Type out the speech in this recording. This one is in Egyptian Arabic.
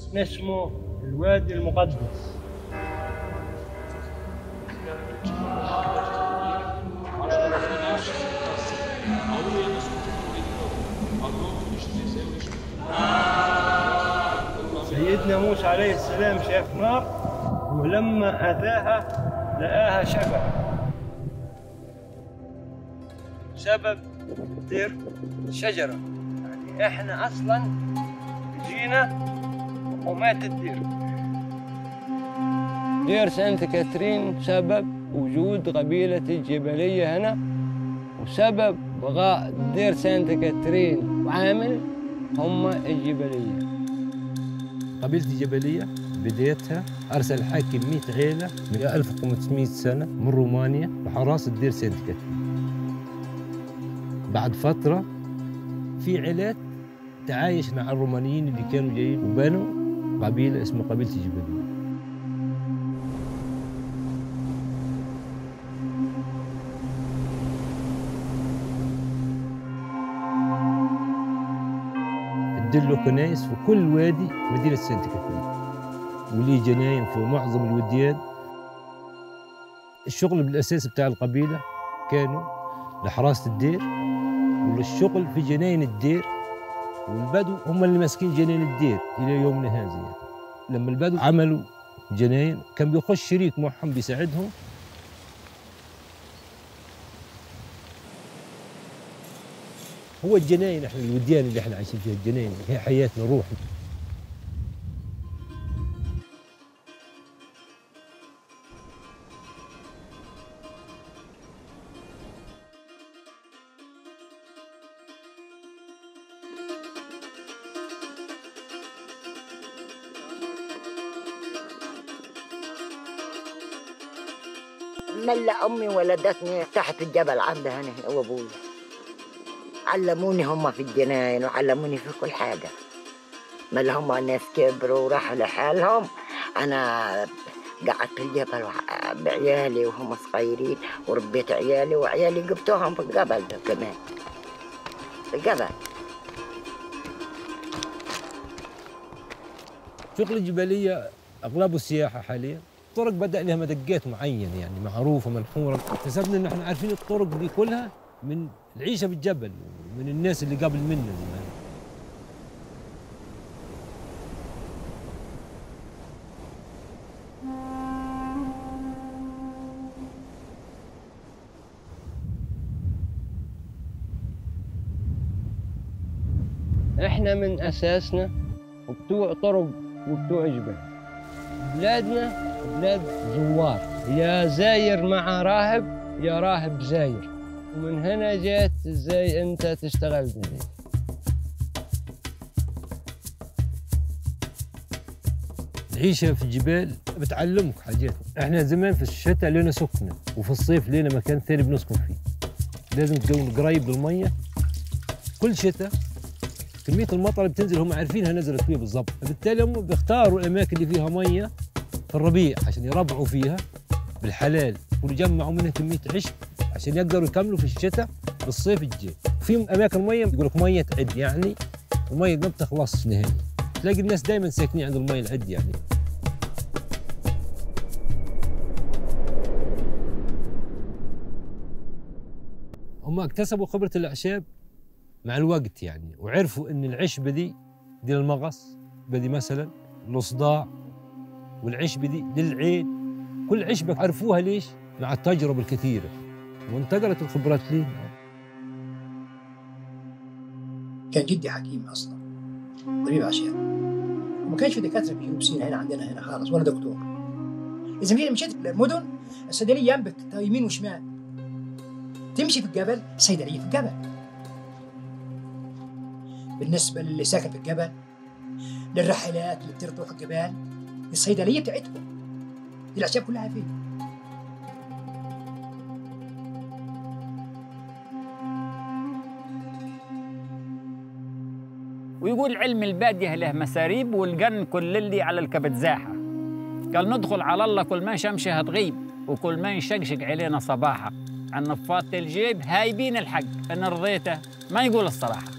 اسمه الوادي المقدس سيدنا موسى عليه السلام شاف نار ولما أتاها لقاها شجرة سبب دير شجرة يعني احنا اصلا جينا ومات الدير دير سانت كاترين سبب وجود قبيلة الجبلية هنا وسبب بقاء دير سانت كاترين عامل هم الجبلية قبيلة الجبلية بدايتها أرسل حاكم 100 عيلة من 1500 سنة من رومانيا لحراسة دير سانت كاترين بعد فترة في عيلات تعايش مع الرومانيين اللي كانوا جايين وبنوا قبيلة اسمها قبيلة الجبلية تدلوا كنايس في كل وادي مدينة سانت كاترين ولي جناين في معظم الوديان الشغل بالأساس بتاع القبيلة كانوا لحراسة الدير والشغل في جناين الدير والبدو هم اللي ماسكين جناين الدير إلى يومنا هذا يعني. لما البدو عملوا جناين كان بيخش شريك معهم بيساعدهم هو الجناين احنا الوديان اللي احنا عايشين فيها الجناين هي حياتنا روحنا ملا امي ولدتني تحت الجبل عندها هنا هو ابوي علموني هم في الجناين وعلموني في كل حاجه ملا هم الناس كبروا وراحوا لحالهم انا قعدت في الجبل وع- بعيالي وهم صغيرين وربيت عيالي وعيالي جبتوهم في الجبل ده كمان في الجبل شغل الجبلية أغلبه سياحة حاليا الطرق بدأ لها مدقات معينة يعني معروفة منحورة اكتسبنا إن احنا عارفين الطرق دي كلها من العيشة بالجبل ومن الناس اللي قبل منا زمان احنا من اساسنا وبتوع طرق وبتوع جبال بلادنا بلاد زوار يا زاير مع راهب يا راهب زاير ومن هنا جيت ازاي انت تشتغل بهنا العيشة في الجبال بتعلمك حاجات احنا زمان في الشتاء لنا سكنة وفي الصيف لنا مكان ثاني بنسكن فيه لازم تكون قريب للمية كل شتاء كمية المطر اللي بتنزل هم عارفينها نزلت فيها بالضبط فبالتالي هم بيختاروا الأماكن اللي فيها مية في الربيع عشان يربعوا فيها بالحلال ويجمعوا منها كمية عشب عشان يقدروا يكملوا في الشتاء بالصيف الجاي في أماكن مية يقول لك مية تعد يعني المية ما بتخلص نهائي تلاقي الناس دائما ساكنين عند المية العد يعني هم اكتسبوا خبرة الأعشاب مع الوقت يعني وعرفوا إن العشبة دي دي للمغص بدي مثلا للصداع والعشبة دي للعين كل عشبة عرفوها ليش؟ مع التجربة الكثيرة وانتقلت الخبرات ليه كان جدي حكيم اصلا طبيب اعشاب وما كانش في دكاتره في جنوب سيناء هنا عندنا هنا خالص ولا دكتور اذا مشيت مشيت المدن الصيدليه جنبك يمين وشمال تمشي في الجبل الصيدليه في الجبل بالنسبه للي ساكن في الجبل للرحلات اللي بتروح الجبال الصيدليه بتاعتكم دي الاعشاب كلها فين ويقول علم البادية له مساريب والجن كل اللي على الكبد زاحة قال ندخل على الله كل ما شمشة هتغيب وكل ما يشقشق علينا صباحة عن نفاط الجيب هايبين الحق إن رضيته ما يقول الصراحة